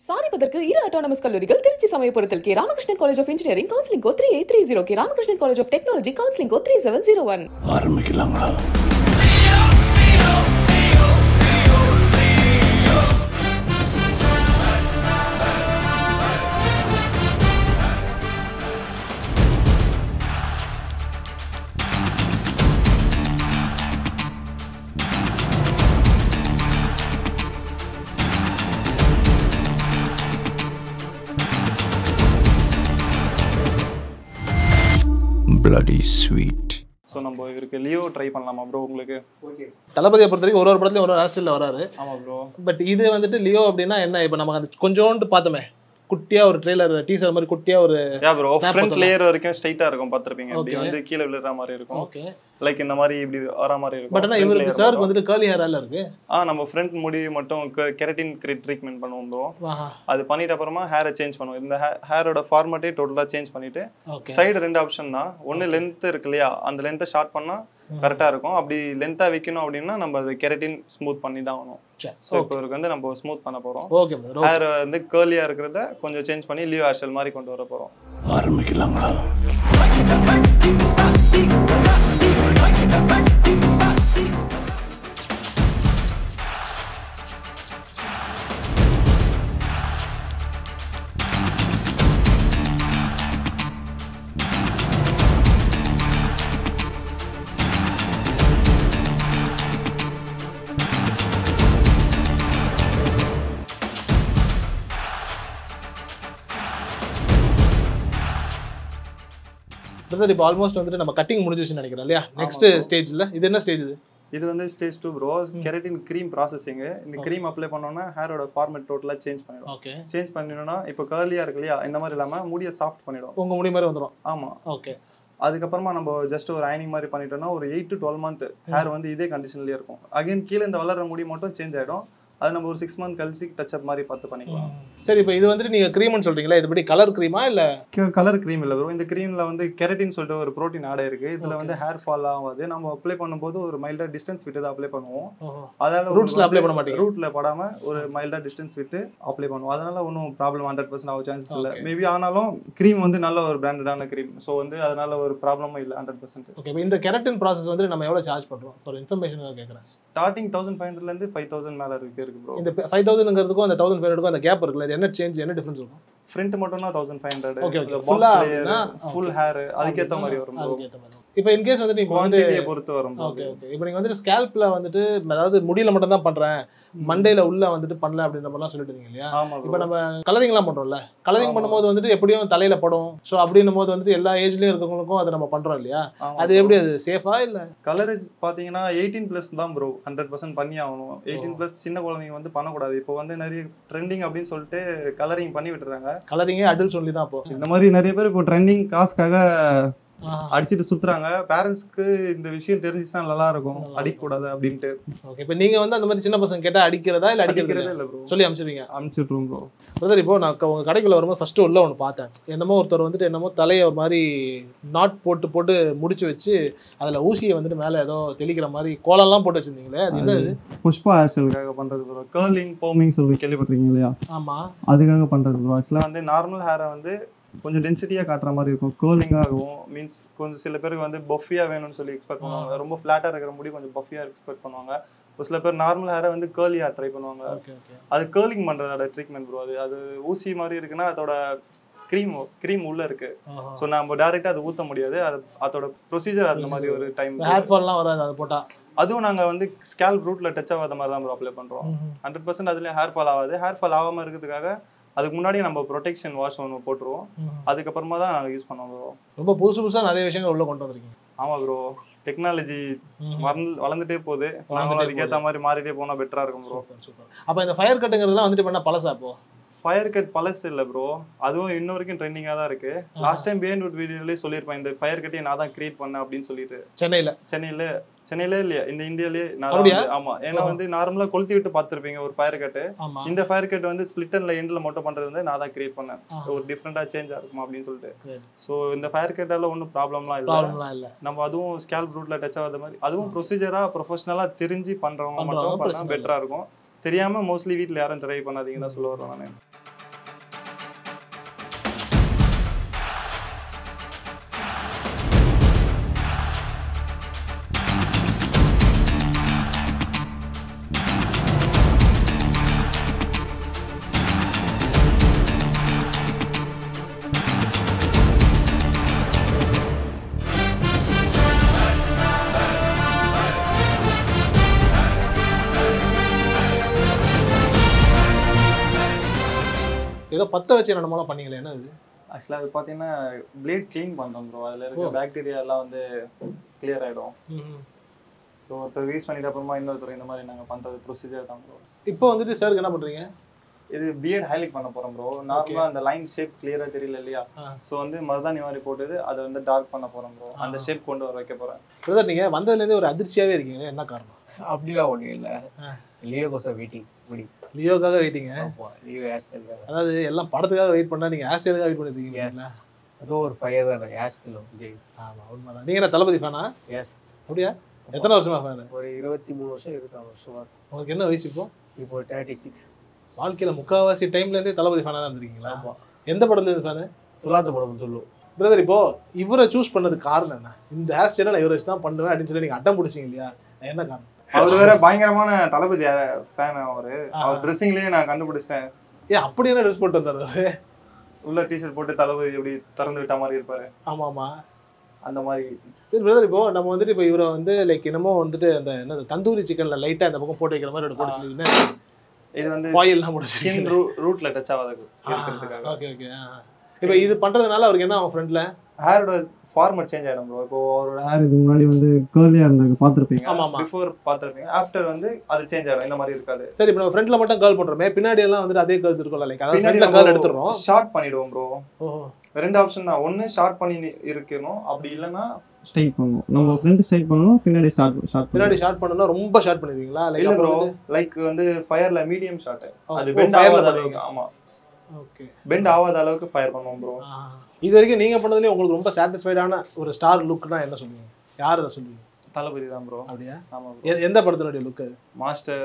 சாதிப்பதற்கு இரு அட்டானமஸ் கல்லூரிகள் திருச்சி சமயபுரத்தில் K Ramakrishnan college of engineering counselling code three eight three zero K Ramakrishnan college of technology counselling code three seven zero one ஆரம்பிக்கலாங்களா bloody sweet so நம்ம இவருக்கு Leo try பண்ணலாமா bro உங்களுக்கு தளபதியை பொறுத்த வரைக்கும் ஒரு ஒரு படத்துலையும் ஒரு ஒரு ஹாஸ்டலில் வராரு ஆமாம் ப்ரோ பட் இது வந்துட்டு லியோ அப்படின்னா என்ன இப்போ நமக்கு அந்த கொஞ்சோண்டு பார்த்தோமே குட்டியா ஒரு ட்ரெய்லர் டீசர் மாதிரி குட்டியா ஒரு யா ப்ரோ Snap ஃப்ரண்ட் பார்த்தலாம். லேயர் வரைக்கும் ஸ்ட்ரைட்டாக இருக்கும் பார்த்துருப்பீங்க இப்படி Okay. வந்து கீழே விழுற மாதிரி இருக்கும் ஓகே லைக் இந்த மாதிரி இப்படி வர மாதிரி இருக்கும் பட் ஆனால் front இவருக்கு layer சாருக்கு மட்டும். வந்துட்டு கேர்லி ஹேரால இருக்கு ஆ நம்ம ஃப்ரண்ட் முடி மட்டும் கெரட்டின் ட்ரீட்மெண்ட் பண்ணுவோம் ப்ரோ ஆஹா அது பண்ணிட்ட அப்புறமா ஹேரை சேஞ்ச் பண்ணுவோம் இந்த ஹேரோட ஃபார்மேட்டே டோட்டலாக சேஞ்ச் பண்ணிட்டு ஓகே சைடு ரெண்டு ஆப்ஷன் தான் ஒன்று லென்த் இருக்கு இல்லையா அந்த லென்த்தை ஷார்ட் பண்ணால் கரெக்டாக இருக்கும் அப்படி லென்த்தாக வைக்கணும் அப்படின்னா நம்ம அது கெரட்டின் ஸ்மூத் பண்ணி தான் ஆகணும் ஸோ இப்போ இவருக்கு வந்து நம்ம ஸ்மூத் பண்ண போகிறோம் ஓகே பிரதர் ஹேர் வந்து கேர்லியாக இருக்கிறத கொஞ்சம் சேஞ்ச் பண்ணி லீவ் ஹேர் ஸ்டைல் மாதிரி கொண்டு வர போகிறோம் ஆரம்பிக்கலாங்களா பிரதர் இப்போ ஆல்மோஸ்ட் வந்துட்டு நம்ம கட்டிங் முடிஞ்சிச்சுன்னு நினைக்கிறேன் இல்லையா நெக்ஸ்ட் ஸ்டேஜ்ல இது என்ன ஸ்டேஜ் இது இது வந்து stage two bro keratin cream processing இந்த க்ரீம் அப்ளை பண்ணோம்னா ஹேரோட ஃபார்மேட் டோட்டலாக சேஞ்ச் பண்ணிடும் ஓகே சேஞ்ச் பண்ணிடணும்னா இப்போ கேர்லியாக இருக்கு இல்லையா இந்த மாதிரி இல்லாமல் முடியை சாஃப்ட் பண்ணிடும் உங்க முடி மாதிரி வந்துடும் ஆமாம் ஓகே அதுக்கப்புறமா நம்ம ஜஸ்ட் ஒரு அயனிங் மாதிரி பண்ணிட்டோம்னா ஒரு eight to twelve month hair வந்து இதே கண்டிஷன்லேயே இருக்கும் அகைன் கீழே இந்த வளர்ற முடி மட்டும் சேஞ்ச் ஆகிடும் அது நம்ம ஒரு சிக்ஸ் மந்த் கழிச்சு டச்சப் மாதிரி பார்த்து பண்ணிக்கலாம் சரி இப்போ இது வந்துட்டு நீங்க க்ரீம்னு சொல்றீங்களா இது படி கலர் க்ரீமா இல்ல கலர் க்ரீம் இல்லை ப்ரோ இந்த க்ரீமில் வந்து கெரட்டின் சொல்லிட்டு ஒரு ப்ரோட்டீன் ஆட் இருக்கு இதில் வந்து ஹேர் ஃபால் ஆகாது நம்ம அப்ளை பண்ணும்போது ஒரு மைல்டாக டிஸ்டன்ஸ் விட்டு தான் அப்ளை பண்ணுவோம் அதனால Rootsல apply பண்ண மாட்டீங்க? ரூட்ல படாம ஒரு மைல்டா டிஸ்டன்ஸ் விட்டு அப்ளை பண்ணுவோம் அதனால ஒன்றும் ப்ராப்ளம் ஹண்ட்ரட் பர்சன்ட் ஆக சான்சஸ் இல்லை Okay. மேபி ஆனாலும் க்ரீம் வந்து நல்ல ஒரு பிராண்டடான க்ரீம் ஸோ வந்து அதனால ஒரு ப்ராப்ளமும் இல்லை ஹண்ட்ரட் பர்சன்ட் ஓகே இப்போ இந்த கெரட்டின் ப்ராசஸ் வந்து நம்ம எவ்வளவு சார்ஜ் பண்றோம் ஃபார் இன்ஃபர்மேஷனுக்காக கேட்குறேன் ஸ்டார்டிங் தௌசண்ட் ஃபைவ் ஹண்ட்ரட்லேருந்து ஃபைவ் தௌசண்ட் மேலே இருக்கு இருக்கு ப்ரோ இந்த ஃபைவ் தௌசண்ட்ங்கிறதுக்கும் அந்த தௌசண்ட் ஃபைவ் ஹண்ட்ரடுக்கும் அந்த கேப் இருக்குல்ல இது என்ன சேஞ்ச் என்ன டிஃபரன்ஸ் இருக்கும் ஃப்ரண்ட் மட்டும்னா thousand five hundred Okay, okay. Full Full-ஆ அப்படின்னா, ஃபுல் ஹேர் அதுக்கேற்ற மாதிரி வரும் ப்ரோ அதுக்கேற்ற மாதிரி இப்போ இன்கேஸ் வந்துட்டு இப்போ வந்து குவான்டிட்டியை பொறுத்து வரும் bro. ஓகே ஓகே இப்போ நீங்க வந்துட்டு ஸ்கேல்ப்ல வந்துட்டு அதாவது முடியில மட்டும் தான் பண்றேன் மண்டையில உள்ள வந்துட்டு பண்ணல அப்படின்ற மாதிரிலாம் சொல்லிட்டு இருந்தீங்க இல்லையா ஆமா இப்போ ப்ரோ நம்ம கலரிங்லாம் பண்றோம்ல கலரிங் ஆமா. பண்ணும்போது வந்துட்டு எப்படியும் தலையில படும் ஸோ அப்படின்னும் போது வந்துட்டு எல்லா ஏஜ்லயும் இருக்கவங்களுக்கும் அதை நம்ம பண்றோம் இல்லையா அது எப்படி அது சேஃபா இல்ல கலர் பாத்தீங்கன்னா எயிட்டீன் பிளஸ் தான் ப்ரோ ஹண்ட்ரட் பர்சன்ட் பண்ணி ஆகணும் எயிட்டீன் பிளஸ் சின்ன குழந்தைங்க வந்து பண்ணக்கூடாது இப்போ வந்து நிறைய ட்ரெண்டிங் அப்படின்னு சொல்லிட்டு கலரிங் பண்ணி விட்டுறாங்க கலரிங்கே அடல் சொல்லி தான் அப்போ இந்த மாதிரி நிறைய பேர் இப்போ ட்ரெண்டிங் காசுக்காக ஆஹா. அடிச்சிட்டு சுத்துறாங்க பேரண்ட்ஸ்க்கு இந்த விஷயம் தெரிஞ்சுச்சுன்னா நல்லா இருக்கும் நல்லா அடிக்கக்கூடாது அப்படின்ட்டு ஓகே இப்போ நீங்க வந்து அந்த மாதிரி சின்ன பசங்க கேட்டா அடிக்கிறதா இல்ல அடிக்கிறது அடிக்கிறதே இல்லையா? இல்லை ப்ரோ சொல்லி அனுப்பிச்சிருவீங்க அனுப்பிச்சுட்ருவோம் ப்ரோ பிரதர் இப்போ நான் க- உங்க கடைக்குள்ள வரும்போது ஃபர்ஸ்ட் உள்ள ஒன்று பார்த்தேன் என்னமோ ஒருத்தர் வந்துட்டு என்னமோ தலையை ஒரு மாதிரி நாட் போட்டு போட்டு முடிச்சு வச்சு அதுல ஊசியை வந்துட்டு மேல ஏதோ தெளிக்கிற மாதிரி கோலம்லாம் போட்டு வச்சிருந்தீங்களே அது என்னது புஷ்பா ஹேர்ஸ்டைலுக்காக பண்றது ப்ரோ கேர்லிங் ஃபோமிங் சொல்லி கேள்விப்பட்டிருக்கீங்க இல்லையா ஆமா அதுக்காக பண்றது ப்ரோ ஆக்சுவலாக வந்து நார்மல் ஹேரை வந்து கொஞ்சம் டென்சிட்டியாக காட்டுற மாதிரி இருக்கும் கேர்லிங்காகவும் மீன்ஸ் கொஞ்சம் சில பேருக்கு வந்து பஃபியாக வேணும்னு சொல்லி எக்ஸ்பெக்ட் பண்ணுவாங்க ரொம்ப ஃப்ளாட்டாக இருக்கிற முடி கொஞ்சம் பஃபியாக எக்ஸ்பெக்ட் பண்ணுவாங்க ஒரு சில பேர் நார்மல் ஹேரை வந்து கேர்லியாக ட்ரை பண்ணுவாங்க ஓகே ஓகே அது கேர்லிங் பண்ணுறதோட ட்ரீட்மெண்ட் ப்ரோ அது அது ஊசி மாதிரி இருக்குன்னா அதோட க்ரீம் க்ரீம் உள்ள இருக்கு ஸோ நம்ம டேரெக்டாக அதை ஊற்ற முடியாது அது அதோட ப்ரொசீஜர் அந்த மாதிரி ஒரு டைம் ஹேர் ஃபால்லாம் வராது அது போட்டா அதுவும் நாங்கள் வந்து ஸ்கேல் ரூட்டில் டச் ஆகாத மாதிரி தான் ப்ரோ அப்ளை பண்ணுறோம் ஹண்ட்ரட் பர்சன்ட் அதுலேயும் ஹேர் ஃபால் ஆகாது ஹேர் ஃபால் ஆகாமல் இருக்கிறதுக்காக அதுக்கு முன்னாடி நம்ம ப்ரொடெக்ஷன் வாஷ் ஒன்று போட்டுருவோம் அதுக்கப்புறமா தான் நாங்கள் யூஸ் பண்ணோம் ப்ரோ ரொம்ப புதுசு புதுசா நிறைய விஷயங்கள் உள்ள கொண்டு வந்திருக்கீங்க ஆமாம் ப்ரோ டெக்னாலஜி வளர்ந்து வளர்ந்துட்டே போகுது நாங்களும் வளர்ந்துட்டே அதுக்கேற்ற மாதிரி மாறிட்டே போனால் பெட்டராக இருக்கும் ப்ரோ சூப்பர் சூப்பர் அப்போ இந்த ஃபயர் கட்டுங்கிறதுலாம் வந்துட்டு பண்ண பழசா இப்போ ஃபயர் கட் பழசு இல்லை ப்ரோ அதுவும் இன்ன வரைக்கும் ட்ரெண்டிங்காக தான் இருக்கு லாஸ்ட் டைம் பிஎன் வுட் வீடியோலேயே சொல்லியிருப்பேன் இந்த ஃபயர் கட்டை நான் தான் கிரியேட் பண்ணேன் அப்படின்னு சொல்லிட்டு சென்னையில சென்னையில் சென்னையில இல்லையா இந்த இந்தியாலயே நான் அப்படியா? வந்து- ஆமா ஏன்னா வந்து நார்மலா கொளுத்தி விட்டு பார்த்திருப்பீங்க ஒரு ஃபயர் கட்டு ஆமா இந்த ஃபயர் கட் வந்து ஸ்பிளிட்டர்ல எண்ட்ல மட்டும் பண்றது வந்து நான் தான் கிரியேட் பண்ணேன் ஆஹா. ஒரு டிஃப்ரெண்டா சேஞ்ச் இருக்குமா அப்படின்னு சொல்லிட்டு Great. ஸோ இந்த ஃபயர் கட்டால ஒன்றும் ப்ராப்ளம்லாம் இல்லை ப்ராப்ளம்லாம் இல்ல நம்ம அதுவும் ஸ்கேல் ரூட்ல டச் ஆகாத மாதிரி அதுவும் ப்ரொசீஜரா ப்ரொஃபஷனலா தெரிஞ்சு பண்றவங்க பண்றவங்க மட்டும் பிரச்சனை பண்ணா இல்லை. பெட்டரா இருக்கும் தெரியாம மோஸ்ட்லி வீட்ல யாரும் ட்ரை பண்ணாதீங்கன்னு தான் சொல்ல வரேன் நான் ஏதோ பத்த வச்சு என்னமோலாம் பண்ணீங்களே என்ன இது ஆக்சுவலாக அது பார்த்தீங்கன்னா பிளேட் க்ளீன் பண்ணுறோம் ப்ரோ அதில் இருக்க பாக்டீரியா எல்லாம் வந்து கிளியர் ஆகிடும் ஸோ ஒருத்தர் யூஸ் பண்ணிட்டு அப்புறமா இன்னொருத்தர் இந்த மாதிரி நாங்கள் பண்ணுறது ப்ரொசீஜர் தான் ப்ரோ இப்போ வந்துட்டு சாருக்கு என்ன பண்றீங்க இது பிஎட் ஹைலைட் பண்ண போகிறோம் ப்ரோ நார்மலாக அந்த லைன் ஷேப் கிளியராக தெரியல இல்லையா ஆ. ஸோ வந்து மருதாணி மாதிரி போட்டுது அதை வந்து டார்க் பண்ண போகிறோம் ப்ரோ அந்த ஷேப் கொண்டு வர வைக்க போகிறேன் பிரதர் நீங்க வந்ததுலேருந்தே ஒரு அதிர்ச்சியாவே இருக்கீங்களே என்ன காரணம் அப்படிலாம் ஒன்றும் இல்லை ஆ. லியோ கோசம் வெயிட்டிங் முடி லியோக்காக வெயிட்டிங்க ஆமாம் லியோ ஹேர்ஸ்டைல் அதாவது எல்லாம் படத்துக்காக வெயிட் பண்ணா நீங்க ஹேர் வெயிட் பண்ணிட்டு இருக்கீங்க அதுவும் ஒரு பையன் தான் ஹேர்ஸ்டைல் விஜய் ஆமா உண்மைதான் நீங்க என்ன தளபதி ஃபேனா எஸ் அப்படியா எத்தனை வருஷமா ஃபேனு ஒரு இருபத்தி மூணு வருஷம் இருபத்தாறு வருஷமா இருக்கும் உங்களுக்கு என்ன வயசு இப்போ இப்போ தேர்ட்டி சிக்ஸ் வாழ்க்கையில முக்காவாசி டைம்ல இருந்தே தளபதி ஃபேனா தான் இருந்திருக்கீங்களா ஆமாம் எந்த படத்துல இருந்து ஃபேனு துலாத்து படம் துள்ளு பிரதர் இப்போ இவரை சூஸ் பண்ணதுக்கு காரணம் என்ன இந்த ஹேர் ஸ்டைல நான் இவரை வச்சு தான் பண்ணுவேன் அப்படின்னு சொல்லி நீங்க அட்டம் பிடிச்சிங்க இல்லையா என்ன காரணம் அவர் வேற பயங்கரமான தளபதி ஃபேன் அவரு ஆஹா. அவர் ட்ரெஸ்ஸிங்லேயே நான் கண்டுபிடிச்சிட்டேன் ஏன் அப்படி என்ன ட்ரெஸ் போட்டு வந்தாரு உள்ள டிஷர்ட் போட்டு தளபதி எப்படி திறந்து விட்ட மாதிரி இருப்பாரு ஆமா ஆமா அந்த மாதிரி சரி பிரதர் இப்போ நம்ம வந்துட்டு இப்போ இவரை வந்து லைக் என்னமோ வந்துட்டு அந்த என்னது தந்தூரி சிக்கன்ல லைட்டா இந்த பக்கம் போட்டு வைக்கிற மாதிரி ஒரு போட்டு சொல்லி இது வந்து ஃபாயில்லாம் ஸ்கின் முடிச்சு ரூட்ல டச் ஆகாத இருக்கிறதுக்காக ஓகே ஓகே இப்போ இது பண்றதுனால அவருக்கு என்ன அவன் ஃப்ரெண்ட்ல ஹேரோட ஃபார்மட் சேஞ்ச் ஆயிடும் ப்ரோ இப்போ அவரோட ஹேர் இதுக்கு முன்னாடி வந்து கேர்லியா இருந்தது பார்த்துருப்பீங்க ஆமா, ஆமா. பிஃபோர் பார்த்துருப்பீங்க ஆஃப்டர் வந்து அது சேஞ்ச் ஆயிடும் இந்த மாதிரி இருக்காது சரி இப்போ நம்ம ஃப்ரெண்ட்ல மட்டும் கேர்ள் பண்றோமே பின்னாடி எல்லாம் வந்துட்டு அதே கேர்ள்ஸ் இருக்கும்ல லைக் அதாவது பின்னாடி ஃப்ரெண்ட்ல கேர்ள் எடுத்துறோம் ஷார்ட் பண்ணிடுவோம் ப்ரோ ஓஹோ ரெண்டு ஆப்ஷன் தான் ஒன்னு ஷார்ட் பண்ணி நி- இருக்கணும் அப்படி இல்லைன்னா ஸ்ட்ரைட் பண்ணுவோம் நம்ம ஃப்ரண்ட் சைட் பண்ணுவோம் பின்னாடி ஸ்டார்ட் ஸ்டார்ட் பின்னாடி ஷார்ட் பண்ணனும் ரொம்ப ஷார்ட் பண்ணுவீங்களா இல்ல ப்ரோ லைக் லைக் வந்து ஃபயர்ல மீடியம் ஷார்ட் அது ஓ, பெண்ட் fire ல ஆகாத பண்ணுவீங்க. அளவுக்கு ஆமா ஓகே பெண்ட் ஆகாத அளவுக்கு ஃபயர் பண்ணுவோம் ப்ரோ இது வரைக்கும் நீங்க பண்ணதுலயே உங்களுக்கு ரொம்ப சாட்டிஸ்ஃபைடான ஒரு ஸ்டார் லுக்னா என்ன சொல்லுவீங்க யார் அதை சொல்லுவீங்க தளபதி தான் ப்ரோ அப்படியா ஆமா bro. எ- எந்த படத்தினுடைய லுக் மாஸ்டர்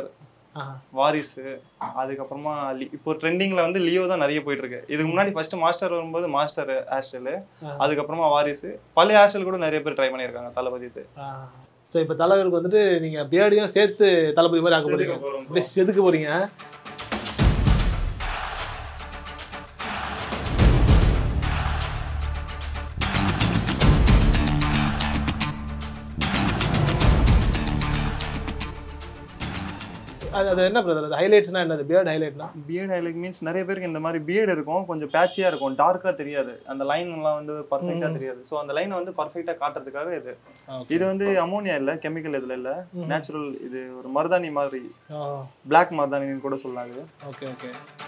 வாரிசு அதுக்கப்புறமா லி- இப்போ ட்ரெண்டிங்ல வந்து லியோ தான் நிறைய போயிட்டு இருக்கு இதுக்கு முன்னாடி ஃபர்ஸ்ட் மாஸ்டர் வரும்போது மாஸ்டர் ஹேர் ஸ்டைலு ஆ. அதுக்கப்புறமா வாரிசு பழைய ஹேர் ஸ்டைல் கூட நிறைய பேர் ட்ரை பண்ணியிருக்காங்க தளபதித்து ஸோ இப்போ தலைவருக்கு வந்துட்டு நீங்க பியாடியும் சேர்த்து தளபதி மாதிரி ஆக்க போறீங்க செதுக்க போறோம் bro. அப்படியே செதுக்க போறீங்க அது அது என்ன பிரதர் அது ஹைலைட்ஸ்னா என்னது பியர்ட் ஹைலைட்னா பியர்ட் ஹைலைட் மீன்ஸ் நிறைய பேருக்கு இந்த மாதிரி பியர்டு இருக்கும் கொஞ்சம் பேட்சியா இருக்கும் டார்க்கா தெரியாது அந்த லைன் எல்லாம் வந்து பர்ஃபெக்டா ம். தெரியாது ஸோ அந்த லைனை வந்து பர்ஃபெக்டா காட்டுறதுக்காக இது Okay. இது வந்து அமோனியா இல்ல கெமிக்கல் இதுல இல்ல ம். நேச்சுரல் இது ஒரு மருதாணி மாதிரி ஓ பிளாக் மருதாணின்னு கூட சொல்லலாம் இது ஓகே ஓகே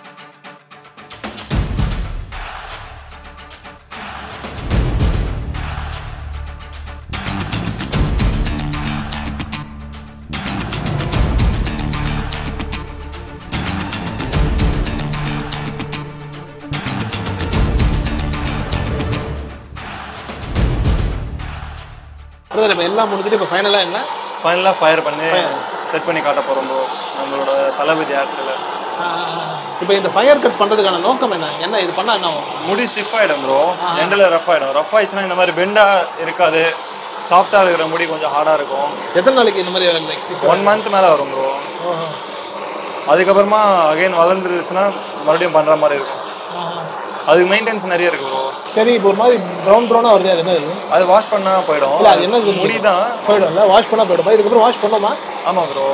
பிரதர் இப்போ எல்லாம் முடிஞ்சுட்டு இப்போ ஃபைனலாக என்ன ஃபைனலா ஃபயர் பண்ணி செட் பண்ணி காட்ட போறோம் bro. நம்மளோட தளபதி ஆட்சியில் இப்போ இந்த ஃபயர் கட் பண்ணுறதுக்கான நோக்கம் என்ன என்ன இது பண்ணால் என்ன ஆகும் முடி ஸ்டிஃப் ஆயிடும் ப்ரோ எண்டில் ரஃப் ஆயிடும் ரஃப் ஆயிடுச்சுன்னா இந்த மாதிரி பெண்டா இருக்காது சாஃப்டா இருக்கிற முடி கொஞ்சம் ஹார்டா இருக்கும் எத்தனை நாளைக்கு இந்த மாதிரி நெக்ஸ்ட் ஒன் மந்த் மேல வரும் ப்ரோ அதுக்கப்புறமா அகைன் வளர்ந்துருச்சுன்னா மறுபடியும் பண்ற மாதிரி இருக்கும் அதுக்கு மெயின்டெனன்ஸ் நிறைய இருக்கு ப்ரோ சரி இப்போ ஒரு மாதிரி ப்ரௌன் ப்ரௌனாக வருது அது என்ன இது அது வாஷ் பண்ணா போயிடும் இல்ல, அது என்னது? முடி தான் போயிடும்ல வாஷ் பண்ணால் போயிடுமா இதுக்கப்புறம் வாஷ் பண்ணோமா ஆமா ப்ரோ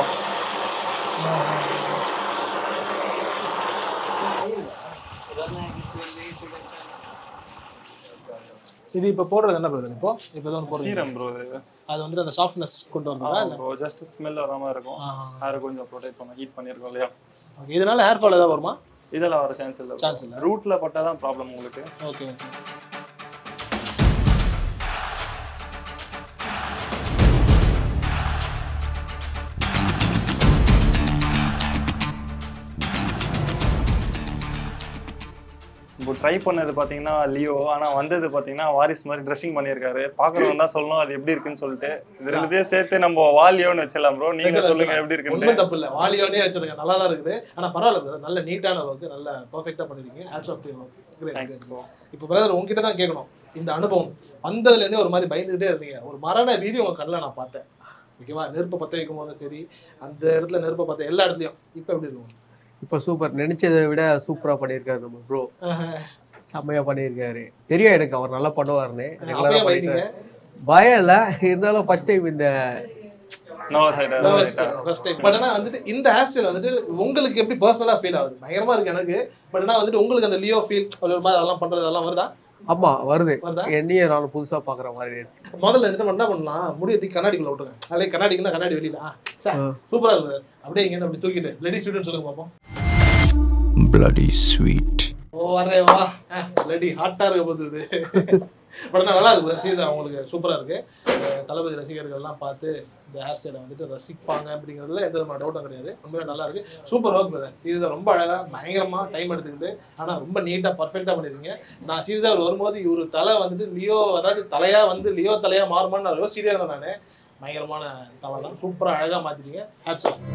இது இப்போ போடுறது என்ன பிரதர் இப்போ இப்போ தான் போடுறீங்க சீரம் ப்ரோ இது அது வந்துட்டு அந்த சாஃப்ட்னஸ் கொண்டு வரதா இல்லை ப்ரோ ஜஸ்ட் ஸ்மெல் வராம இருக்கும் ஹேர் கொஞ்சம் ப்ரொடெக்ட் பண்ண ஹீட் பண்ணியிருக்கோம் இல்லையா ஓகே இதனால ஹேர் ஃபால் ஏதாவது வருமா இதெல்லாம் வர சான்ஸ் இல்லை Chance இல்ல. ரூட்ல பட்டாதான் ப்ராப்ளம் உங்களுக்கு ஓகே ஓகே இப்போ ட்ரை பண்ணது பாத்தீங்கன்னா லியோ ஆனா வந்தது பாத்தீங்கன்னா வாரிஸ் மாதிரி ட்ரெஸ்ஸிங் பண்ணியிருக்காரு பாக்குறவங்க தான் சொல்லணும் அது எப்படி இருக்குன்னு சொல்லிட்டு இது ரெண்டுத்தையும் சேர்த்து நம்ம வாலியோன்னு வச்சிடலாம் ப்ரோ நீங்க சொல்லுங்க எப்படி இருக்குன்னு ஒன்றும் தப்பு இல்லை வாலியோனே வச்சிருக்கேன் நல்லா தான் இருக்குது ஆனால் பரவாயில்ல பிரதர் நல்ல நீட்டான ஒர்க்கு நல்ல பர்ஃபெக்டாக பண்ணிருக்கீங்க hats off you thanks bro இப்போ பிரதர் உங்ககிட்ட தான் கேட்கணும் இந்த அனுபவம் வந்ததுலேருந்தே ஒரு மாதிரி பயந்துகிட்டே இருந்தீங்க ஒரு மரண வீதி உங்க கண்ணில் நான் பார்த்தேன் ஓகேவா நெருப்பை பற்ற வைக்கும் போதும் சரி அந்த இடத்துல நெருப்பை பற்ற எல்லா இடத்துலையும் இப்போ எப்படி இருக்கும் இப்போ சூப்பர் நினைச்சதை விட சூப்பரா பண்ணியிருக்காரு நம்ம ப்ரோ செம்மையா பண்ணியிருக்காரு தெரியும் எனக்கு அவர் நல்லா பண்ணுவாருன்னு அப்பயே ரெகுலரா பயந்தீங்க பண்ணிட்டு பயம் இல்லை இருந்தாலும் ஃபர்ஸ்ட் டைம் இந்த நர்வஸ் ஆயிட்டாரு நர்வஸ் லைட்டா. ஃபர்ஸ்ட் டைம் பட் ஆனால் வந்துட்டு இந்த ஹேர் ஸ்டைல் வந்துட்டு உங்களுக்கு எப்படி பர்சனலாக ஃபீல் ஆகுது பயங்கரமா இருக்கு எனக்கு பட் ஆனால் வந்துட்டு உங்களுக்கு அந்த லியோ ஃபீல் ஒரு மாதிரி அதெல்லாம் பண்றது அதெல்லாம் வருதா ஆமா வருது வருதா என்னையே நான் புதுசா பாக்குற மாதிரி இருக்கு முதல்ல என்ன என்ன பண்ணலாம் முடிய தூக்கி கண்ணாடிக்குள்ள விட்டுருங்க அதிலே கண்ணாடிக்குன்னா கண்ணாடி வெளியில ஆ சார் சூப்பரா இருக்குது அப்படியே இங்க அப்படி தூக்கிட்டு லேடிஸ் ஸ்டூடெண்ட் சொல்லுங்க பார்ப்போம் Bloody sweet. ஓ வரே வா லேடி ஹாட்டா இருக்க போகுது இது பட் ஆனால் நல்லா இருக்கு சீரியஸாக அவங்களுக்கு சூப்பராக இருக்கு அஹ் தளபதி ரசிகர்கள்லாம் பார்த்து இந்த ஹேர் ஸ்டைலை வந்துட்டு ரசிப்பாங்க அப்படிங்கிறதுல எந்த விதமான டவுட்டும் கிடையாது உண்மையாக நல்லா இருக்கு சூப்பர் ஒர்க் பிரதர் சீரியஸாக ரொம்ப அழகாக பயங்கரமாக டைம் எடுத்துக்கிட்டு ஆனால் ரொம்ப நீட்டாக பர்ஃபெக்டாக பண்ணிருக்கீங்க நான் சீரியஸாக அவர் வரும்போது இவர் தலை வந்துட்டு லியோ அதாவது தலையாக வந்து லியோ தலையாக மாறுமான்னு நான் யோசிச்சிட்டே இருந்தேன் நான் பயங்கரமான தலை தான் சூப்பராக அழகாக மாற்றிட்டீங்க ஹேட்ஸ் ஆஃப்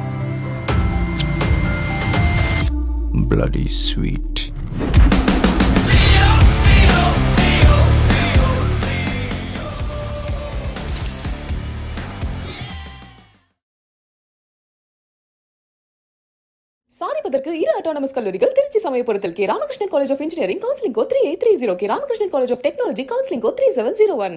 Bloody sweet. சாதிப்பதற்கு இரு அட்டானமஸ் கல்லூரிகள் திருச்சி சமயபுரத்தில் K Ramakrishnan college of engineering counselling code three eight three zero K Ramakrishnan college of technology counselling code three seven zero one